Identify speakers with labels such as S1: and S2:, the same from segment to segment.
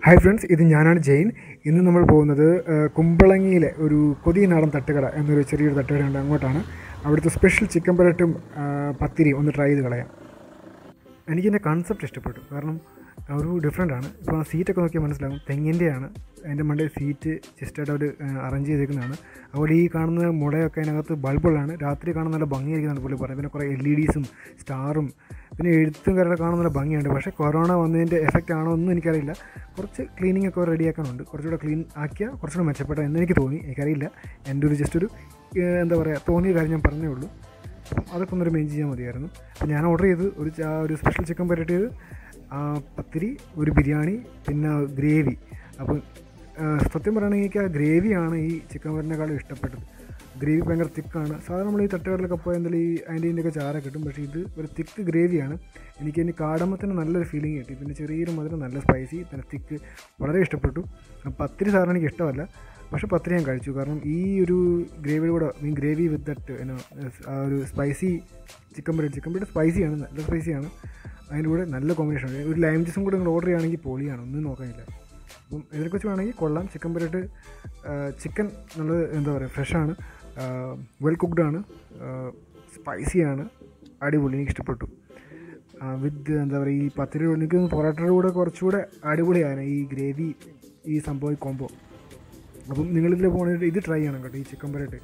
S1: hi friends ഇത് ഞാനാണ് ജെയിൻ ഇന്ന് നമ്മൾ പോകുന്നത് ആ, കുമ്പളങ്ങിയിലെ ഒരു കൊതി നാടൻ തട്ടുകട എന്നൊരു ചെറിയൊരു തട്ടുകടയുണ്ട് അങ്ങോട്ടാണ് അവിടുത്തെ സ്പെഷ്യൽ ചിക്കൻ പരട്ടും ആ, പത്തിരിയും ഒന്ന് ട്രൈ ചെയ്ത് കളയാം എനിക്കെൻ്റെ കൺസെപ്റ്റ് ഇഷ്ടപ്പെട്ടു കാരണം ഒരു ഡിഫറെൻ്റ് ആണ് ഇപ്പോൾ ആ സീറ്റൊക്കെ നോക്കിയാൽ മനസ്സിലാകും തെങ്ങിൻ്റെയാണ് അതിൻ്റെ മണ്ടേ സീറ്റ് ജസ്റ്റായിട്ട് അവർ അറേഞ്ച് ചെയ്തേക്കുന്നതാണ് അതുപോലെ ഈ കാണുന്ന മുളയൊക്കെ അതിനകത്ത് ബൾബുകളാണ് രാത്രി കാണാൻ നല്ല ഭംഗിയായിരിക്കുന്നതാണ് പുള്ളി പറയുന്നത് പിന്നെ കുറേ എൽ ഇ ഡീസും സ്റ്റാറും പിന്നെ എഴുത്തും കാര്യമൊക്കെ കാണാൻ നല്ല ഭംഗിയുണ്ട് പക്ഷേ കൊറോണ വന്നതിൻ്റെ എഫക്റ്റ് ആണോ ഒന്നും എനിക്കറിയില്ല കുറച്ച് ക്ലീനിങ് ഒക്കെ റെഡിയാക്കാനുണ്ട് കുറച്ചുകൂടെ ക്ലീൻ ആക്കിയാൽ കുറച്ചുകൂടെ മെച്ചപ്പെട്ട എന്ന് എനിക്ക് തോന്നി എനിക്കറിയില്ല എൻ്റെ ഒരു ജസ്റ്റ് ഒരു ഏഹ്, എന്താ പറയുക തോന്നിയ കാര്യം ഞാൻ പറഞ്ഞേ ഉള്ളൂ അപ്പം അതൊക്കെ ഒന്നൊരു മെയിൻ ചെയ്യാൻ മതിയായിരുന്നു അപ്പം ഞാൻ ഓർഡർ ചെയ്ത് ഒരു ചാ- ഒരു സ്പെഷ്യൽ ചിക്കൻ പരട്ടിയത് പത്തിരി ഒരു ബിരിയാണി പിന്നെ ഗ്രേവി അപ്പം ആ, സത്യം പറയുകയാണെങ്കിൽ എനിക്ക് ആ ഗ്രേവിയാണ് ഈ ചിക്കൻ പരട്ടിനേക്കാളും ഇഷ്ടപ്പെട്ടത് ഗ്രേവി ഭയങ്കര തിക്കാണ് സാധാരണ നമ്മൾ ഈ തട്ടുകടലൊക്കെ പോയാൽ എന്തായാലും ഈ അതിൻ്റെ ഇതിൻ്റെയൊക്കെ ചാര കിട്ടും പക്ഷേ ഇത് ഒരു തിക്ക് ഗ്രേവിയാണ് എനിക്ക് ഇനി കാടമത്തിന് നല്ലൊരു ഫീലിംഗ് കിട്ടി പിന്നെ ചെറിയൊരു മധുരം നല്ല സ്പൈസി പിന്നെ തിക്ക് വളരെ ഇഷ്ടപ്പെട്ടു പത്തിരി സാധാരണ എനിക്ക് ഇഷ്ടമല്ല പക്ഷേ പത്തിരി ഞാൻ കഴിച്ചു കാരണം ഈ ഒരു ഗ്രേവിയുടെ കൂടെ മീൻ ഗ്രേവി വിത്ത് ദറ്റ് എന്നോ ആ ഒരു spicy chicken bread chicken bread സ്പൈസിയാണ് നല്ല സ്പൈസിയാണ് അതിൻ്റെ കൂടെ നല്ല കോമ്പിനേഷൻ ഒരു ലൈം ജ്യൂസും കൂടെ നിങ്ങൾ ഓർഡർ ചെയ്യുകയാണെങ്കിൽ പൊളിയാണ് ഒന്നും നോക്കാനില്ല അപ്പം ഇതിനെക്കുറിച്ച് വേണമെങ്കിൽ കൊള്ളാം ചിക്കൻ ബ്രെഡ് ചിക്കൻ നല്ല എന്താ പറയുക ഫ്രഷാണ് വെൽ കുക്ക്ഡ് ആണ് സ്പൈസിയാണ് അടിപൊളി എനിക്ക് ഇഷ്ടപ്പെട്ടു വിത്ത് എന്താ പറയുക ഈ പത്തിരി എനിക്ക് തോന്നുന്നു പൊറോട്ടയുടെ കൂടെ കുറച്ചുകൂടെ അടിപൊളിയാണ് ഈ ഗ്രേവി ഈ സംഭവം കോംബോ അപ്പം നിങ്ങളിതിൽ പോകണമെങ്കിൽ ഇത് ട്രൈ ചെയ്യണം കേട്ടോ ഈ ചിക്കൻ പരട്ട്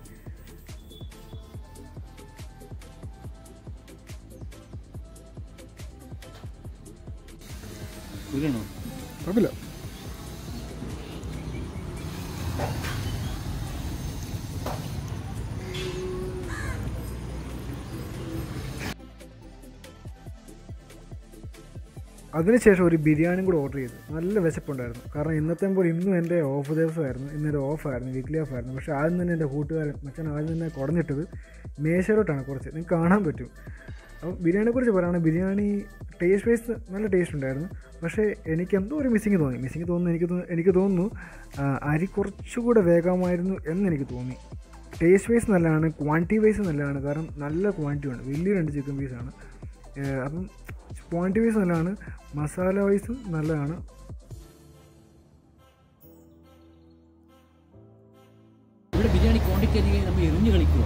S2: കുരുണോ
S1: കുഴപ്പമില്ല അതിനുശേഷം ഒരു ബിരിയാണിയും കൂടെ ഓർഡർ ചെയ്തു നല്ല വിശപ്പുണ്ടായിരുന്നു കാരണം ഇന്നത്തെ പോലെ ഇന്നും എൻ്റെ ഓഫ് ദിവസമായിരുന്നു ഇന്നൊരു ഓഫായിരുന്നു വീക്ക്ലി ഓഫായിരുന്നു പക്ഷേ ആദ്യം തന്നെ എൻ്റെ കൂട്ടുകാരൻ മച്ചൻ ആദ്യം തന്നെ കുടഞ്ഞിട്ടത് മേശയിലോട്ടാണ് കുറച്ച് നിങ്ങൾക്ക് കാണാൻ പറ്റും അപ്പോൾ ബിരിയാണിയെ കുറിച്ച് പറയുകയാണെങ്കിൽ ബിരിയാണി ടേസ്റ്റ് വൈസ് നല്ല ടേസ്റ്റ് ഉണ്ടായിരുന്നു പക്ഷേ എനിക്ക് എന്തോ ഒരു മിസ്സിങ് തോന്നി മിസ്സിങ് തോന്നുന്നു എനിക്ക് തോ- എനിക്ക് തോന്നുന്നു ആ, അരി കുറച്ചുകൂടെ വേഗമായിരുന്നു എന്ന് എനിക്ക് തോന്നി ടേസ്റ്റ് വൈസ് നല്ലതാണ് ക്വാണ്ടിറ്റി വൈസ് നല്ലതാണ് കാരണം നല്ല ക്വാണ്ടിറ്റി ഉണ്ട് വലിയ രണ്ട് ചിക്കൻ പീസാണ് അപ്പം ക്വാണ്ടിറ്റി വൈസ് നല്ലതാണ് മസാല വൈസും നല്ലതാണ്
S2: ഇവിടെ ബിരിയാണി ക്വാണ്ടിറ്റി അല്ലെങ്കിൽ നമ്മൾ എറിഞ്ഞു കളിക്കുക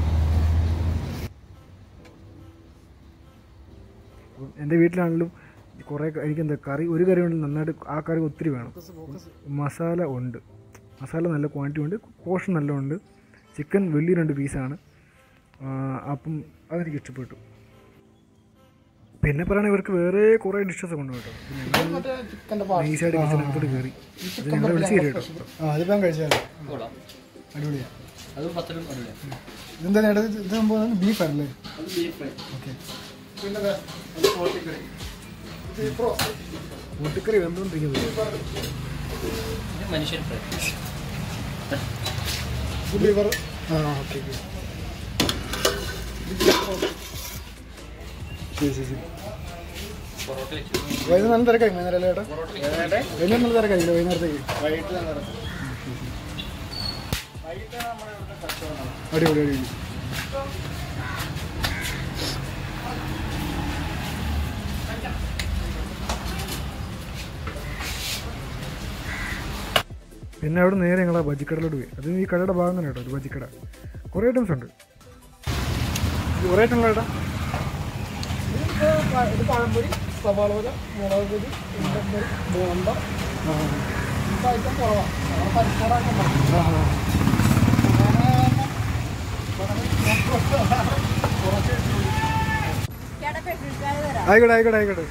S1: അപ്പം എൻ്റെ വീട്ടിലാണെങ്കിലും കുറേ എനിക്ക് എന്താ കറി ഒരു കറി കൊണ്ട് നന്നായിട്ട് ആ കറി ഒത്തിരി വേണം മസാല ഉണ്ട് മസാല നല്ല ക്വാണ്ടിറ്റി ഉണ്ട് പോഷൻ നല്ല ഉണ്ട് ചിക്കൻ വലിയ രണ്ട് പീസാണ് അപ്പം അതെനിക്ക് ഇഷ്ടപ്പെട്ടു പിന്നെ പറയുകയാണെങ്കിൽ ഇവർക്ക് വേറെ കുറേ ഡിഷസ് കൊണ്ട് കേട്ടോ നൈസായിട്ട് കിച്ചനകത്തോട്ട് കയറി ഇത് ഞങ്ങളെ വിളിച്ച് കയറി കേട്ടോ
S3: ആ അതിപ്പം കഴിച്ചാൽ
S2: കൊള്ളാം
S3: അടിപൊളിയാ
S2: അതും പത്തലും അടിപൊളിയാണ്
S3: ഇതെന്താ നേട്ടത് ഇത് സംഭവം ബീഫ് അല്ലേ
S2: അത് ബീഫ് ഫ്രൈ
S3: ഓക്കെ
S1: കൂട്ടിക്കറി വെന്തുകൊണ്ടിരിക്കുന്നത്
S2: ഇത് മനുഷ്യൻ ഫ്രൈ
S3: ലിവർ ആ ഓക്കെ ശരി ശരി ശരി
S2: പൊറോട്ട വെച്ചു
S3: വൈകുന്നേരം നല്ല തിരക്കായി വൈകുന്നേരം അല്ലേ ഏട്ടാ വൈകുന്നേരം നല്ല തിരക്കായില്ല വൈകുന്നേരത്തേക്ക് അടിപൊളി അടിപൊളി
S1: പിന്നെ അവിടെ നേരെ ഞങ്ങൾ ആ ബജിക്കടയിലോട്ട് പോയി അത് ഈ കടയുടെ ഭാഗം തന്നെ കേട്ടോ ഒരു ബജിക്കട കുറേ ഐറ്റംസ് ഉണ്ട് ഇത് കുറേ ഐറ്റം ഏട്ടാ
S3: ഇത് പഴംപൊരി സവാള പൊരി മുളക് പൊരി ഉണ്ടമ്പൊരി ബോണ്ട ഐറ്റം കുറവാണ് പരിസരമാക്കാൻ
S1: ആയിക്കോട്ടെ ആയിക്കോട്ടെ ആയിക്കോട്ടെ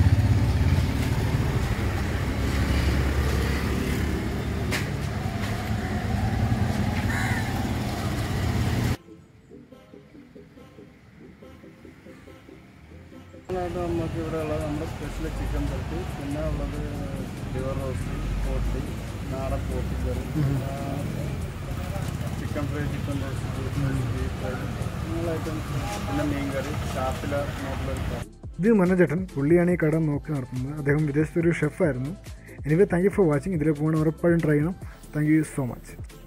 S4: നമുക്ക് ഇവിടെ ഉള്ളത് നമ്മുടെ സ്പെഷ്യൽ ചിക്കൻ പറ്റി പിന്നെ ഉള്ളത് ലിവർ റോസ്റ്റ് പോട്ടി നാടൻ പോട്ടി കറി chicken fry chicken roast beef fry അങ്ങനെയുള്ള ഐറ്റംസ് പിന്നെ മീൻ കറി ഷാപ്പില നോട്ടിലൊരു
S1: ഇത് മനോജേട്ടൻ പുള്ളിയാണ് ഈ കട നോക്കി നടത്തുന്നത് അദ്ദേഹം വിദേശത്തൊരു ഷെഫായിരുന്നു anyway thank you for watching ഇതിൽ പോകണം ഉറപ്പായും ട്രൈ ചെയ്യണം താങ്ക് യു സോ മച്ച്